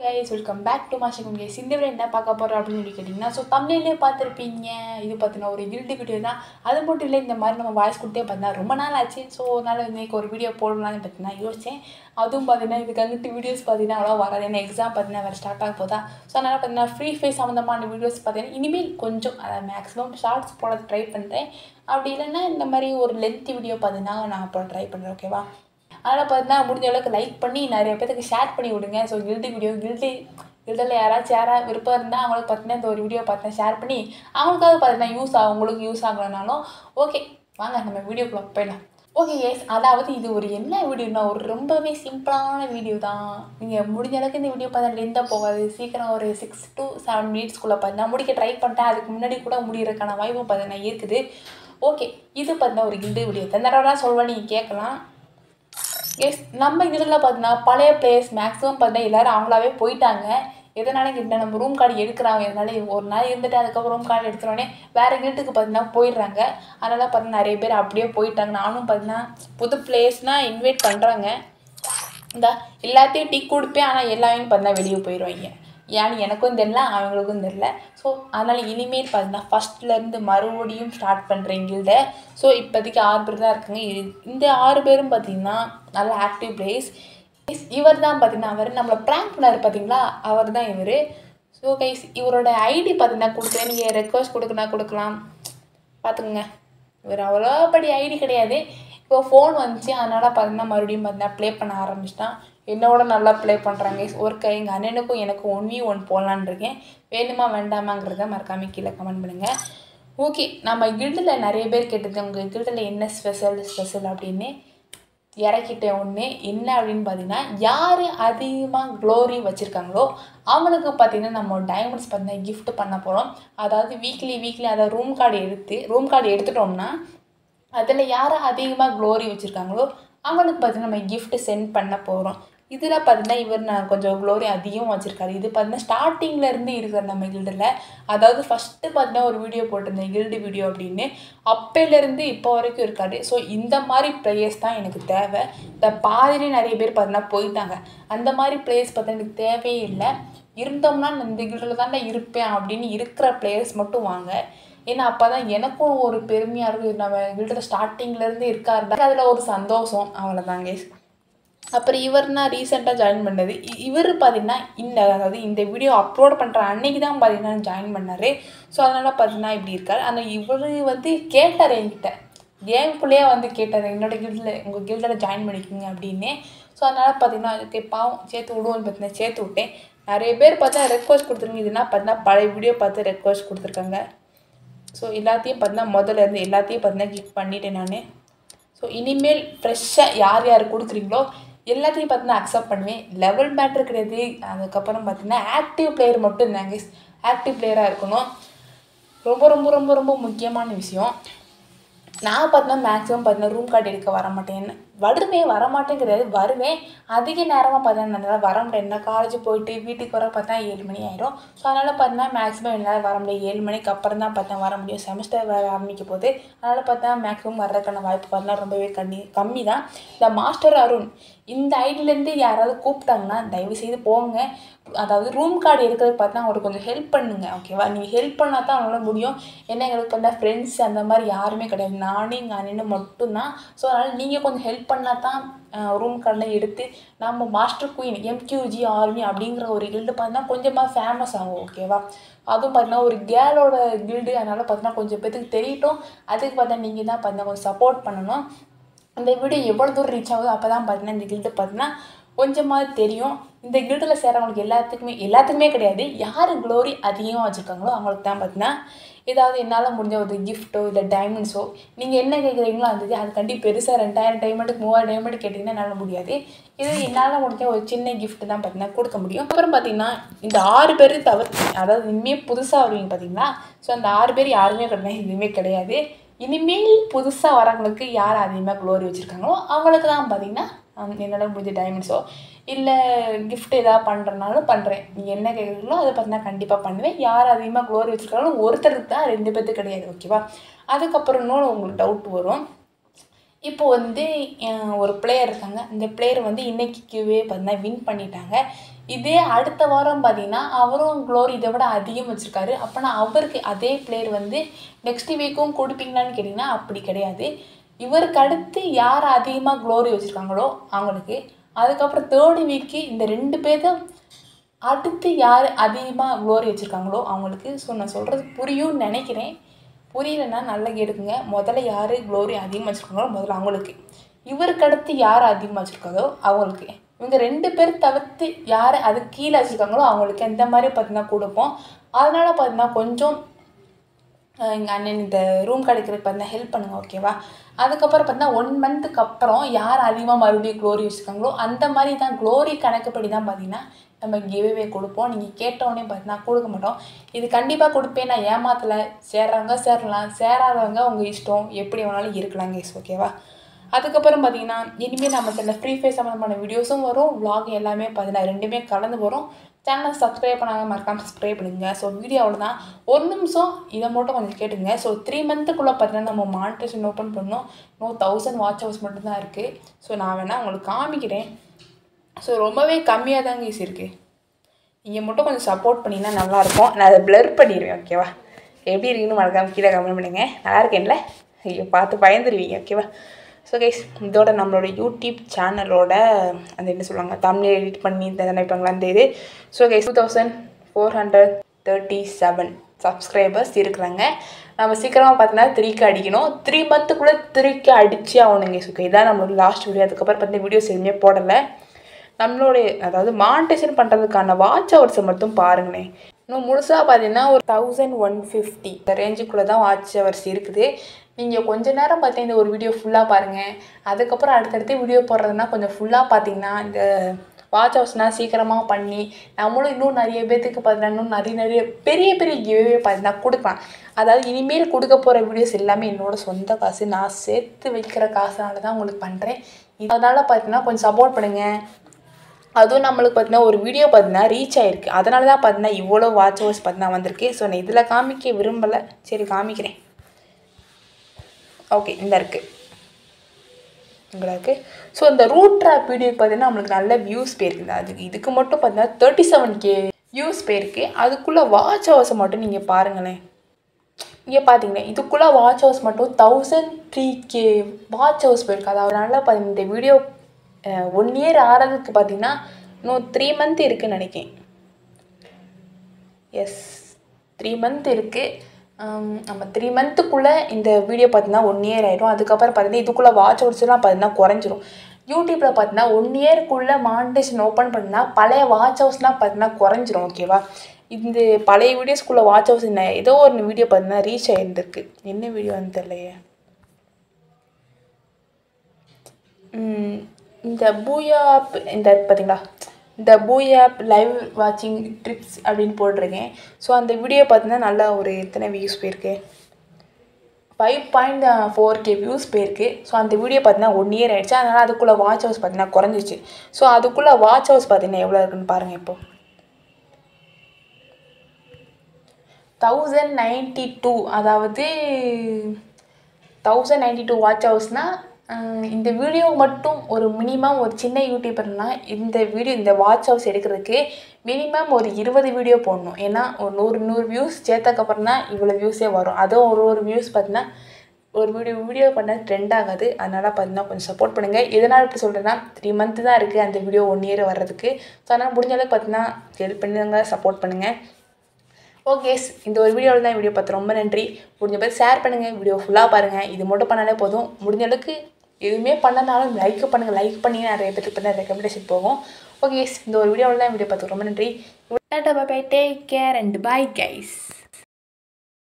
guys welcome back to மாஷிங் கேஸ் இந்த வீடியோ என்ன பார்க்க போகிறோம் அப்படின்னு சொல்லி கேட்டிங்கன்னா ஸோ தமிழ்லேயே பார்த்துருப்பீங்க இது பார்த்தீங்கன்னா ஒரு கில்டி வீடியோ தான் அது மட்டும் இல்லை இந்த மாதிரி நம்ம வாய்ஸ் கொடுத்தே பார்த்தா ரொம்ப நாள் ஆச்சு ஸோ அதனால் இன்னைக்கு ஒரு வீடியோ போடலாம்னு பார்த்தீங்கன்னா யோசித்தேன் அதுவும் பார்த்தீங்கன்னா இதுக்கு அங்கிட்டு வீடியோஸ் பார்த்தீங்கன்னா அவ்வளோ வராது ஏன்னா எக்ஸாம் பார்த்தீங்கன்னா வேறு ஸ்டார்ட் ஆக போதா ஸோ அதனால் பார்த்தீங்கன்னா ஃப்ரீ ஃபேஸ் சம்மந்தமான வீடியோஸ் பார்த்தீங்கன்னா இனிமேல் கொஞ்சம் அதாவது மேக்ஸிமம் ஷார்ட்ஸ் போட ட்ரை பண்ணுறேன் அப்படி இல்லைன்னா இந்த மாதிரி ஒரு லென்த் வீடியோ பார்த்தீங்கன்னா நான் போட ட்ரை பண்ணுறேன் ஓகேவா அதனால் பார்த்தீங்கன்னா முடிஞ்ச அளவுக்கு லைக் பண்ணி நிறைய பேருக்கு ஷேர் பண்ணி விடுங்க ஸோ கில்டி வீடியோ கில்டி கில்டில் யாராச்சும் யாராவது விருப்பம் இருந்தால் அவங்களுக்கு பார்த்தீங்கன்னா இந்த ஒரு வீடியோ பார்த்தீங்கன்னா ஷேர் பண்ணி அவங்களுக்காக பார்த்தீங்கன்னா யூஸ் ஆகும் உங்களுக்கு யூஸ் ஆகலைனாலும் ஓகே வாங்க நம்ம வீடியோக்குள்ளே போயிடலாம் ஓகே எஸ் அதாவது இது ஒரு என்ன வீடியோனா ஒரு ரொம்பவே சிம்பிளான வீடியோ தான் நீங்கள் முடிஞ்ச அளவுக்கு இந்த வீடியோ பார்த்தா லெந்தாக போகாது சீக்கிரம் ஒரு சிக்ஸ் டு செவன் மினிட்ஸ்க்குள்ளே பார்த்தா முடிக்க ட்ரை பண்ணிட்டேன் அதுக்கு முன்னாடி கூட முடிகிறதுக்கான வாய்ப்பு பார்த்தீங்கன்னா இருக்குது ஓகே இது பார்த்தீங்கன்னா ஒரு கில்டு வீடியோ தந்தரலாம் சொல்லுவேன் நீங்கள் கேட்கலாம் எஸ் நம்ம இதில் பார்த்தீங்கன்னா பழைய பிளேயர்ஸ் மேக்ஸிமம் பார்த்தீங்கன்னா எல்லாரும் அவங்களாவே போயிட்டாங்க எதனால கிட்ட நம்ம ரூம் கார்டு எடுக்கிறாங்க எதனால ஒரு நாள் இருந்துட்டு அதுக்கப்புறம் ரூம் கார்டு எடுத்துனோடனே வேறு கில்ட்டுக்கு பார்த்தீங்கன்னா போயிடுறாங்க அதனால பார்த்தீங்கன்னா நிறைய பேர் அப்படியே போயிட்டாங்க நானும் பார்த்தீங்கன்னா புது பிளேயர்ஸ்னால் இன்வைட் பண்ணுறாங்க இந்த எல்லாத்தையும் டீ கொடுப்பேன் ஆனால் எல்லாமே பார்த்தீங்கன்னா வெளியே போயிடுவாங்க ஏன்னு எனக்கும் தெரில அவங்களுக்கும் தெரில ஸோ அதனால் இனிமேல் பார்த்தீங்கன்னா ஃபஸ்ட்லேருந்து மறுபடியும் ஸ்டார்ட் பண்ணுறேன் கில்ட ஸோ இப்போதைக்கு ஆறு பேர் தான் இருக்காங்க இது- இந்த ஆறு பேரும் பார்த்தீங்கன்னா நல்ல ஆக்டிவ் பிளேஸ் இவர் தான் பார்த்தீங்கன்னா அவர் நம்மளை ப்ராங்க் பண்ணார் பார்த்தீங்களா அவர் தான் இவர் ஸோ கைஸ் இவரோட ஐடி பார்த்தீங்கன்னா கொடுக்குறேன் நீங்கள் ரெக்வஸ்ட் கொடுக்கணும் கொடுக்கலாம் பார்த்துக்குங்க இவர் அவ்வளோபடி ஐடி கிடையாது இப்போ ஃபோன் வந்துச்சு அதனால் பார்த்தீங்கன்னா மறுபடியும் பார்த்தீங்கன்னா ப்ளே பண்ண ஆரம்பிச்சிட்டான் என்னோட நல்லா ப்ளே பண்ணுறாங்க ஒரு கை எங்கள் அண்ணனுக்கும் எனக்கும் ஒன் வி ஒன் போடலான்னு இருக்கேன் வேணுமா வேண்டாமாங்கிறத மறக்காம கீழே கமெண்ட் பண்ணுங்கள் ஓகே நம்ம கில்டில் நிறைய பேர் கேட்டது உங்கள் கில்டில் என்ன ஸ்பெஷல் ஸ்பெஷல் அப்படின்னு இறக்கிட்டேன் ஒன்று என்ன அப்படின்னு பார்த்தீங்கன்னா யார் அதிகமாக க்ளோரி வச்சுருக்காங்களோ அவங்களுக்கு பார்த்தீங்கன்னா நம்ம டைமண்ட்ஸ் பார்த்தீங்கன்னா gift பண்ண போகிறோம் அதாவது வீக்லி வீக்லி அதை ரூம் கார்டு எடுத்து ரூம் கார்டு எடுத்துட்டோம்னா அதில் யார் அதிகமாக க்ளோரி வச்சுருக்காங்களோ அவங்களுக்கு பார்த்தீங்கன்னா நம்ம gift சென்ட் பண்ண போகிறோம் இதில் பார்த்தீங்கன்னா இவர் நான் கொஞ்சம் க்ளோரி அதிகம் வச்சுருக்காரு இது பார்த்தீங்கன்னா ஸ்டார்டிங்கில் இருந்து இருக்கிற நம்ம கில்டில் அதாவது ஃபஸ்ட்டு பார்த்தீங்கன்னா ஒரு வீடியோ போட்டிருந்தேன் கில்டு வீடியோ அப்படின்னு அப்பையிலேருந்து இப்போ வரைக்கும் இருக்காரு ஸோ இந்த மாதிரி பிளேயர்ஸ் தான் எனக்கு தேவை இந்த பாதிலே நிறைய பேர் பார்த்தீங்கன்னா போயிட்டாங்க அந்த மாதிரி பிளேயர்ஸ் பார்த்தா எனக்கு தேவையே இல்லை இருந்தோம்னா நான் இந்த கில்டில் தான் நான் இருப்பேன் அப்படின்னு இருக்கிற பிளேயர்ஸ் மட்டும் வாங்க ஏன்னா அப்போ தான் எனக்கும் ஒரு பெருமையாக இருக்கும் நம்ம கில்டில் ஸ்டார்டிங்லேருந்து இருக்காரு அதில் ஒரு சந்தோஷம் அவ்வளோதாங்க அப்புறம் இவர் நான் ரீசெண்டாக ஜாயின் பண்ணது இ- இவர் பார்த்தீங்கன்னா இந்த அதாவது இந்த வீடியோ அப்லோட் பண்ணுற அன்னைக்கு தான் பார்த்தீங்கன்னா ஜாயின் பண்ணார் ஸோ அதனால் பார்த்தீங்கன்னா இப்படி இருக்கார் ஆனால் இவர் வந்து கேட்டார் என்கிட்ட கேம்குள்ளேயே வந்து கேட்டார் என்னோட கில்டில் உங்கள் கில்டில் ஜாயின் பண்ணிக்கோங்க அப்படின்னு ஸோ அதனால் பார்த்தீங்கன்னா அதுக்கு பாவம் சேர்த்து விடுவோன்னு பார்த்தீங்கன்னா சேர்த்து விட்டேன் நிறைய பேர் பார்த்தா ரெக்வஸ்ட் கொடுத்துருங்க இதுனா பார்த்தீங்கன்னா பழைய வீடியோ பார்த்து ரெக்வஸ்ட் கொடுத்துருக்காங்க ஸோ எல்லாத்தையும் பார்த்தீங்கன்னா முதல்ல இருந்து எல்லாத்தையும் பார்த்தீங்கன்னா கிளிக் பண்ணிட்டேன் நான் ஸோ இனிமேல் ஃப்ரெஷ்ஷாக யார் யார் கொடுக்குறீங்களோ எல்லாத்தையும் பார்த்தீங்கன்னா அக்செப்ட் பண்ணுவேன் லெவல் மேட்ரு கிடையாது அதுக்கப்புறம் பார்த்தீங்கன்னா ஆக்டிவ் பிளேயர் மட்டும் இருந்தாங்க ஆக்டிவ் பிளேயராக இருக்கணும் ரொம்ப ரொம்ப ரொம்ப ரொம்ப முக்கியமான விஷயம் நான் பார்த்தீங்கன்னா மேக்ஸிமம் பார்த்தீங்கன்னா ரூம் கார்டு எடுக்க வர மாட்டேன் வருவேன் வர மாட்டேன் கிடையாது வருவேன் அதிக நேரமாக பார்த்தீங்கன்னா என்னால் வர முடியாது நான் காலேஜ் போயிட்டு வீட்டுக்கு வர பார்த்தா ஏழு மணி ஆயிரும் ஸோ அதனால் பார்த்தீங்கன்னா மேக்ஸிமம் என்னால் வர முடியாது ஏழு மணிக்கு அப்புறம் தான் பார்த்தா வர முடியும் செமஸ்டர் வர ஆரம்பிக்க போது அதனால் பார்த்தா மேக்ஸிமம் வர்றதுக்கான வாய்ப்பு பார்த்தீங்கன்னா ரொம்பவே கம்மி கம்மி தான் இந்த மாஸ்டர் அருண் இந்த ஐடியிலேருந்து யாராவது கூப்பிட்டாங்கன்னா தயவு செய்து போங்க அதாவது ரூம் கார்டு எடுக்கிறது பார்த்தா அவருக்கு கொஞ்சம் ஹெல்ப் பண்ணுங்க ஓகேவா நீங்கள் ஹெல்ப் பண்ணால் தான் அவங்களால முடியும் ஏன்னா எங்களுக்கு வந்து ஃப்ரெண்ட்ஸ் அந்த மாதிரி யாருமே கிடையாது நானும் எங்கள் அண்ணனும் மட்டும்தான் ஸோ அதனால் நீங்கள் கொஞ்சம் ஹெல்ப் பண்ணால் தான் ரூம் கார்டெலாம் எடுத்து நம்ம மாஸ்டர் குயின் எம்கியூஜி ஆர்மி அப்படிங்கிற ஒரு கில்டு பார்த்தீங்கன்னா கொஞ்சமாக ஃபேமஸ் ஆகும் ஓகேவா அதுவும் பார்த்தீங்கன்னா ஒரு கேலோட கில்டு அதனால் பார்த்தீங்கன்னா கொஞ்சம் பேத்துக்கு தெரியட்டும் அதுக்கு பார்த்தா நீங்கள் தான் பார்த்தீங்கன்னா கொஞ்சம் சப்போர்ட் பண்ணணும் இந்த வீடியோ எவ்வளோ தூரம் ரீச் ஆகுதோ அப்போ தான் பார்த்தீங்கன்னா இந்த கில்டு பார்த்தீங்கன்னா கொஞ்சமாவது தெரியும் இந்த கில்டில் சேரவங்களுக்கு எல்லாத்துக்குமே எல்லாத்துக்குமே கிடையாது யார் க்ளோரி அதிகமாக வச்சுருக்காங்களோ அவங்களுக்கு தான் பார்த்தீங்கன்னா ஏதாவது என்னால் முடிஞ்ச ஒரு கிஃப்ட்டோ இல்லை டைமண்ட்ஸோ நீங்கள் என்ன கேட்குறீங்களோ அந்த இது அது கண்டி பெருசாக ரெண்டாயிரம் டைமண்டுக்கு மூவாயிரம் டைமண்ட் கேட்டிங்கன்னா என்னால் முடியாது இது என்னால் முடிஞ்ச ஒரு சின்ன gift தான் பார்த்தீங்கன்னா கொடுக்க முடியும் அப்புறம் பார்த்தீங்கன்னா இந்த ஆறு பேர் தவிர அதாவது இனிமேல் புதுசாக வருவீங்க பார்த்தீங்களா ஸோ அந்த ஆறு பேர் யாருமே கிடையாது எதுவுமே கிடையாது இனிமேல் புதுசாக வரவங்களுக்கு யார் அதிகமாக க்ளோரி வச்சுருக்காங்களோ அவங்களுக்கு தான் பார்த்தீங்கன்னா ஹம், என்னால் முடிஞ்ச டைமண்ட்ஸோ இல்லை gift ஏதாவது பண்ணுறனாலும் பண்ணுறேன் நீங்கள் என்ன கேட்குறீங்களோ அதை பார்த்தீங்கன்னா கண்டிப்பாக பண்ணுவேன் யார் அதிகமாக க்ளோரி வச்சுருக்காங்களோ ஒருத்தருக்கு தான் ரெண்டு பேர்த்து கிடையாது ஓகேவா அதுக்கப்புறம் இன்னொன்று உங்களுக்கு டவுட் வரும் இப்போ வந்து அஹ், ஒரு பிளேயர் இருக்காங்க இந்த பிளேயர் வந்து இன்னைக்கு கியூவே பார்த்தீங்கன்னா வின் பண்ணிட்டாங்க இதே அடுத்த வாரம் பார்த்தீங்கன்னா அவரும் க்ளோரி இதை விட அதிகம் வச்சுருக்காரு அப்போனா அவருக்கு அதே பிளேயர் வந்து நெக்ஸ்ட் வீக்கும் கொடுப்பீங்களான்னு கேட்டிங்கன்னா அப்படி கிடையாது இவருக்கு அடுத்து யார் அதிகமாக க்ளோரி வச்சுருக்காங்களோ அவங்களுக்கு அதுக்கப்புறம் தேர்டு வீக்கு இந்த ரெண்டு பேரும் அடுத்து யார் அதிகமாக க்ளோரி வச்சுருக்காங்களோ அவங்களுக்கு ஸோ நான் சொல்கிறது புரியும்னு நினைக்கிறேன் புரியலைன்னா நல்லா கேட்டுக்குங்க முதல்ல யார் க்ளோரி அதிகமாக வச்சுருக்காங்களோ முதல்ல அவங்களுக்கு இவருக்கு அடுத்து யார் அதிகமாக வச்சுருக்காங்களோ அவங்களுக்கு இவங்க ரெண்டு பேர் தவிர்த்து யார் அது கீழே வச்சுருக்காங்களோ அவங்களுக்கு இந்த மாதிரி பார்த்தீங்கன்னா கொடுப்போம் அதனால் பார்த்தீங்கன்னா கொஞ்சம் எங்கள் அண்ணன் இந்த ரூம் கிடைக்கிறதுக்கு பார்த்தீங்கன்னா ஹெல்ப் பண்ணுங்கள் ஓகேவா அதுக்கப்புறம் பார்த்தீங்கன்னா ஒன் மந்த்துக்கு அப்புறம் யார் அதிகமாக மறுபடியும் க்ளோரி வச்சுருக்காங்களோ அந்த மாதிரி தான் க்ளோரி கணக்குப்படி தான் பார்த்தீங்கன்னா நம்ம கிவ்வே கொடுப்போம் நீங்கள் கேட்டவுடனே பார்த்தீங்கன்னா கொடுக்க மாட்டோம் இது கண்டிப்பாக கொடுப்பேன் நான் ஏமாத்தலை சேர்றவங்க சேரலாம் சேராதவங்க உங்கள் இஷ்டம் எப்படி வேணாலும் இருக்கலாம் கேஸ் ஓகேவா அதுக்கப்புறம் பார்த்தீங்கன்னா இனிமேல் நம்ம சில ஃப்ரீ ஃபயர் சம்மந்தமான வீடியோஸும் வரும் vlog எல்லாமே பார்த்தீங்கன்னா ரெண்டுமே கலந்து வரும் சேனலை சப்ஸ்கிரைப் பண்ணாங்க மறக்காமல் சப்ஸ்கிரைப் பண்ணுங்க ஸோ வீடியோ அவ்வளோதான் ஒரு நிமிஷம் இதை மட்டும் கொஞ்சம் கேட்டுங்க ஸோ த்ரீ மந்த்துக்குள்ளே பார்த்தீங்கன்னா நம்ம மானிட்டேஷன் ஓப்பன் பண்ணோம் நோ தௌசண்ட் வாட்ச் ஹவர்ஸ் மட்டும்தான் இருக்குது ஸோ நான் வேணால் உங்களுக்கு காமிக்கிறேன் ஸோ ரொம்பவே கம்மியாக தாங்க ஈஸி இருக்குது நீங்கள் மட்டும் கொஞ்சம் சப்போர்ட் பண்ணிங்கன்னா நல்லாயிருக்கும் நான் அதை blur பண்ணிடுவேன் ஓகேவா எப்படி இருக்குன்னு மறக்காம கீழே கமெண்ட் பண்ணுங்க நல்லா இருக்கேன்ல ஐயோ பார்த்து பயந்துருவீங்க ஓகேவா ஸோ கைஸ் இதோட நம்மளோட யூடியூப் சேனலோட அந்த என்ன சொல்லுவாங்க தமிழ் எடிட் பண்ணி இந்த நினைப்பாங்களா அந்த இது so guys two thousand four hundred thirty seven subscribers இருக்கிறாங்க நம்ம சீக்கிரமாக பார்த்தீங்கன்னா த்ரீக்கு அடிக்கணும் த்ரீ மந்த்துக்குள்ளே த்ரீக்கு அடிச்சு ஆகணுங்க ஸோ இதான் நம்மளோட லாஸ்ட் வீடியோ அதுக்கப்புறம் பார்த்தீங்கன்னா வீடியோஸ் எதுவுமே போடலை நம்மளுடைய அதாவது மானிட்டேஷன் பண்ணுறதுக்கான வாட்ச் ஹவர்ஸை மட்டும் பாருங்களேன் இன்னும் முழுசாக பார்த்தீங்கன்னா ஒரு தௌசண்ட் ஒன் ஃபிஃப்டி இந்த ரேஞ்சுக்குள்ளே தான் வாட்ச் ஹவர்ஸ் இருக்குது நீங்கள் கொஞ்ச நேரம் பார்த்தீங்கன்னா இந்த ஒரு வீடியோ ஃபுல்லாக பாருங்கள் அதுக்கப்புறம் அடுத்தடுத்து வீடியோ போடுறதுனா கொஞ்சம் ஃபுல்லாக பார்த்தீங்கன்னா இந்த வாட்ச் ஹவர்ஸ்னால் சீக்கிரமாக பண்ணி நம்மளும் இன்னும் நிறைய பேர்த்துக்கு பார்த்தீங்கன்னா இன்னும் நிறைய நிறைய பெரிய பெரிய கிவ்வே பார்த்தீங்கன்னா கொடுக்கலாம் அதாவது இனிமேல் கொடுக்க போகிற வீடியோஸ் எல்லாமே என்னோட சொந்த காசு நான் சேர்த்து வைக்கிற காசுனால தான் உங்களுக்கு பண்ணுறேன் அதனால் பார்த்தீங்கன்னா கொஞ்சம் சப்போர்ட் பண்ணுங்கள் அதுவும் நம்மளுக்கு பார்த்தீங்கன்னா ஒரு வீடியோ பார்த்தீங்கன்னா ரீச் ஆயிருக்கு அதனால தான் பார்த்தீங்கன்னா இவ்வளோ வாட்ச் ஹவர்ஸ் பார்த்தீங்கன்னா வந்திருக்கு ஸோ நான் இதில் காமிக்க விரும்பலை சரி காமிக்கிறேன் ஓகே இந்த இருக்குது இங்கே இருக்குது ஸோ இந்த ரூட் ட்ராப் வீடியோ பார்த்தீங்கன்னா நம்மளுக்கு நல்ல வியூஸ் போயிருக்குது அதுக்கு இதுக்கு மட்டும் பார்த்தீங்கன்னா தேர்ட்டி செவன் கே வியூஸ் போயிருக்கு அதுக்குள்ளே வாட்ச் ஹவர்ஸை மட்டும் நீங்கள் பாருங்களேன் இங்கே பார்த்தீங்கன்னா இதுக்குள்ளே வாட்ச் ஹவர்ஸ் மட்டும் thousand three K watch hours போயிருக்கு அதாவது அதனால பார்த்தீங்கன்னா இந்த வீடியோ ஒன் இயர் ஆறதுக்கு பார்த்தீங்கன்னா இன்னும் த்ரீ மந்த் இருக்குன்னு நினைக்கிறேன் எஸ் த்ரீ மந்த் இருக்குது நம்ம த்ரீ மந்த்துக்குள்ளே இந்த வீடியோ பார்த்தீங்கன்னா ஒன் இயர் ஆயிடும் அதுக்கப்புறம் பார்த்தீங்கன்னா இதுக்குள்ளே வாட்ச் ஹவர்ஸ்லாம் பார்த்தீங்கன்னா குறைஞ்சிரும் யூடியூப்பில் பார்த்தீங்கன்னா ஒன் இயர்க்குள்ளே மானிட்டேஷன் ஓப்பன் பண்ணால் பழைய வாட்ச் ஹவர்ஸ்லாம் பார்த்தீங்கன்னா குறைஞ்சிரும் ஓகேவா இந்த பழைய வீடியோஸ்குள்ளே வாட்ச் ஹவர்ஸ் என்ன ஏதோ ஒரு வீடியோ பார்த்தீங்கன்னா ரீச் ஆகிருந்திருக்கு என்ன வீடியோன்னு தெரியலையே ம், இந்த பூயாப் இந்த பார்த்தீங்களா இந்த பூயாப் லைவ் வாட்சிங் ட்ரிப்ஸ் அப்படின்னு போட்டிருக்கேன் ஸோ அந்த வீடியோ பார்த்தீங்கன்னா நல்லா ஒரு எத்தனை வியூஸ் போயிருக்கு five point four K views போயிருக்கு ஸோ அந்த வீடியோ பார்த்தீங்கன்னா ஒன் இயர் ஆயிடுச்சு அதனால் அதுக்குள்ளே வாட்ச் ஹவர்ஸ் பார்த்தீங்கன்னா குறைஞ்சிச்சு ஸோ அதுக்குள்ளே வாட்ச் ஹவர்ஸ் பார்த்தீங்கன்னா எவ்வளோ இருக்குன்னு பாருங்கள் இப்போ தௌசண்ட் நைன்ட்டி டூ அதாவது தௌசண்ட் நைன்ட்டி டூ வாட்ச் ஹவர்ஸ்னால் இந்த வீடியோ மட்டும் ஒரு மினிமம் ஒரு சின்ன யூடியூபர்னா இந்த வீடியோ இந்த வாட்ச் ஹவர்ஸ் எடுக்கிறதுக்கு மினிமம் ஒரு இருபது வீடியோ போடணும் ஏன்னா ஒரு நூறு நூறு வியூஸ் சேர்த்தக்கப்புறம் தான் இவ்வளோ வியூஸே வரும் அதுவும் ஒரு ஒரு வியூஸ் பார்த்தீங்கன்னா ஒரு வீடியோ வீடியோ பண்ண ட்ரெண்ட் ஆகாது அதனால் பார்த்தீங்கன்னா கொஞ்சம் சப்போர்ட் பண்ணுங்கள் எதனால் இப்படி சொல்கிறேன்னா த்ரீ மந்த்து தான் இருக்குது அந்த வீடியோ ஒன் இயர் வர்றதுக்கு ஸோ அதனால் முடிஞ்ச அளவுக்கு பார்த்தீங்கன்னா ஹெல்ப் பண்ணுங்க சப்போர்ட் பண்ணுங்கள் ஓகே இந்த ஒரு வீடியோவில் தான் வீடியோ பார்த்து ரொம்ப நன்றி முடிஞ்ச பேர் ஷேர் பண்ணுங்கள் வீடியோ ஃபுல்லாக பாருங்கள் இது மட்டும் பண்ணாலே போதும் முடிஞ்ச அளவுக்கு எதுவுமே பண்ணனாலும் லைக் பண்ணுங்கள் லைக் பண்ணி நிறைய பேருக்கு பண்ண ரெக்கமெண்டேஷன் போகும் ஓகே இந்த ஒரு வீடியோவில் தான் வீடியோ பார்த்து ரொம்ப நன்றி tata bye take care and bye guys